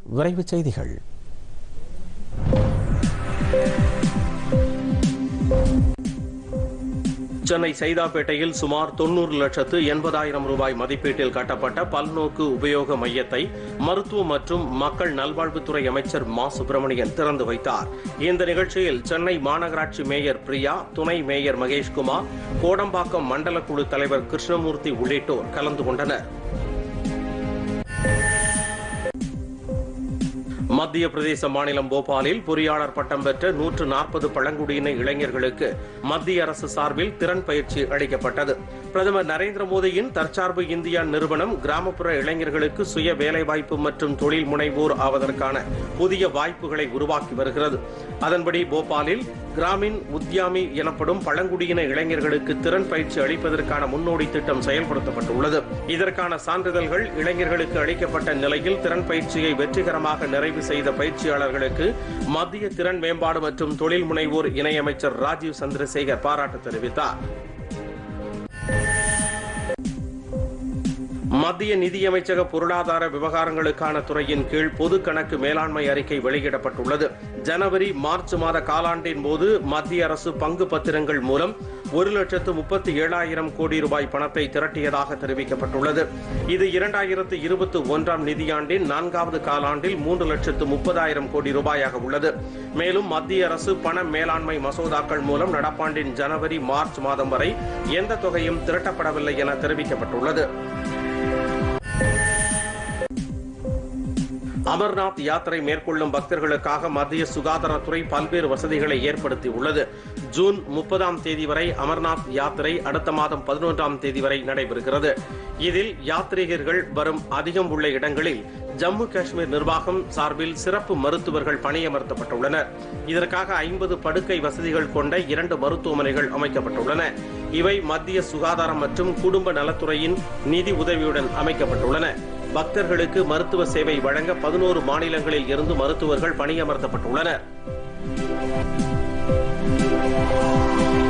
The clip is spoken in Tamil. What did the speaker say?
விரைவுச் செய்திகள் சென்னை சைதாப்பேட்டையில் சுமார் தொண்ணூறு லட்சத்து எண்பதாயிரம் ரூபாய் மதிப்பீட்டில் கட்டப்பட்ட பல்நோக்கு உபயோக மையத்தை மருத்துவ மற்றும் மக்கள் நல்வாழ்வுத்துறை அமைச்சர் மா சுப்பிரமணியன் திறந்து வைத்தார் இந்த நிகழ்ச்சியில் சென்னை மாநகராட்சி மேயர் பிரியா துணை மேயர் மகேஷ்குமார் கோடம்பாக்கம் மண்டல குழு தலைவர் கிருஷ்ணமூர்த்தி உள்ளிட்டோர் கலந்து கொண்டனர் மத்திய பிரதேச மாநிலம் போபாலில் பொறியாளர் பட்டம் பெற்ற நூற்று நாற்பது பழங்குடியின இளைஞர்களுக்கு மத்திய அரசு சார்பில் திறன் பயிற்சி அளிக்கப்பட்டது பிரதமர் நரேந்திர மோடியின் தற்சார்பு இந்தியா நிறுவனம் கிராமப்புற இளைஞர்களுக்கு சுய வேலைவாய்ப்பு மற்றும் தொழில் முனைவோர் ஆவதற்கான புதிய வாய்ப்புகளை உருவாக்கி வருகிறது அதன்படி போபாலில் கிராமின் உத்யாமி எனப்படும் பழங்குடியின இளைஞர்களுக்கு திறன் பயிற்சி அளிப்பதற்கான முன்னோடி திட்டம் செயல்படுத்தப்பட்டுள்ளது இதற்கான சான்றிதழ்கள் இளைஞர்களுக்கு அளிக்கப்பட்ட நிலையில் திறன் பயிற்சியை வெற்றிகரமாக நிறைவு செய்த பயிற்சியாளர்களுக்கு மத்திய திறன் மேம்பாடு மற்றும் தொழில் முனைவோர் இணையமைச்சர் ராஜீவ் சந்திரசேகர் பாராட்டு தெரிவித்தார் மத்திய நிதியமைச்சக பொருளாதார விவகாரங்களுக்கான துறையின் கீழ் பொது கணக்கு மேலாண்மை அறிக்கை வெளியிடப்பட்டுள்ளது ஜனவரி மார்ச் மாத காலாண்டின் போது மத்திய அரசு பங்கு பத்திரங்கள் மூலம் ஒரு லட்சத்து முப்பத்தி ஏழாயிரம் கோடி ரூபாய் பணத்தை திரட்டியதாக தெரிவிக்கப்பட்டுள்ளது இது இரண்டாயிரத்து இருபத்தி ஒன்றாம் நிதியாண்டின் நான்காவது காலாண்டில் மூன்று லட்சத்து முப்பதாயிரம் கோடி ரூபாயாக உள்ளது மேலும் மத்திய அரசு பண மேலாண்மை மசோதாக்கள் மூலம் நடப்பாண்டின் ஜனவரி மார்ச் மாதம் வரை எந்த தொகையும் திரட்டப்படவில்லை என தெரிவிக்கப்பட்டுள்ளது அமர்நாத் யாத்திரை மேற்கொள்ளும் பக்தர்களுக்காக மத்திய சுகாதாரத்துறை பல்வேறு வசதிகளை ஏற்படுத்தியுள்ளது ஜூன் முப்பதாம் தேதி வரை அமர்நாத் யாத்திரை அடுத்த மாதம் பதினொன்றாம் தேதி வரை நடைபெறுகிறது இதில் யாத்ரீகர்கள் வரும் அதிகம் உள்ள இடங்களில் ஜம்மு காஷ்மீர் நிர்வாகம் சார்பில் சிறப்பு மருத்துவர்கள் பணியமர்த்தப்பட்டுள்ளனர் இதற்காக ஐம்பது படுக்கை வசதிகள் கொண்ட இரண்டு மருத்துவமனைகள் அமைக்கப்பட்டுள்ளன இவை மத்திய சுகாதாரம் மற்றும் குடும்ப நலத்துறையின் நிதி உதவியுடன் அமைக்கப்பட்டுள்ளன பக்தர்களுக்கு மருத்துவ சேவை வழங்க பதினோரு மாநிலங்களில் இருந்து மருத்துவர்கள் பணியமர்த்தப்பட்டுள்ளனர்